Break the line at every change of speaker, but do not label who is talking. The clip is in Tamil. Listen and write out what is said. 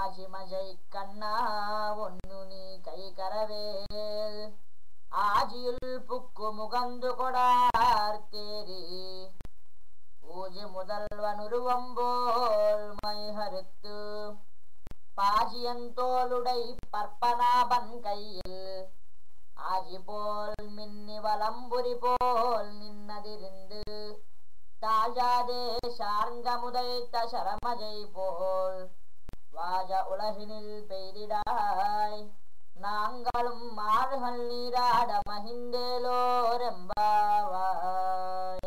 ஆஜிமஜை கண்ணா ஒன்னு நீ கை கரவேல் ஆஜியில் புக்கு முகந்து கொடார் தேரி பூஜை முதல்வன் உருவம் போல் மைஹருத்து பாஜியந்தோளுடை பற்பனாபன் கையில் ஆஜி போல் மின்னி வலம்புரி போல் நின்னதிருந்து தாஜாதே சார்ங்க முதைத்த சரமஜை போல் வாஜ உலகினில் பெய்திடாய் நாங்களும் மாறுகள் நீராட மகிந்தேலோரெம்பாவாய்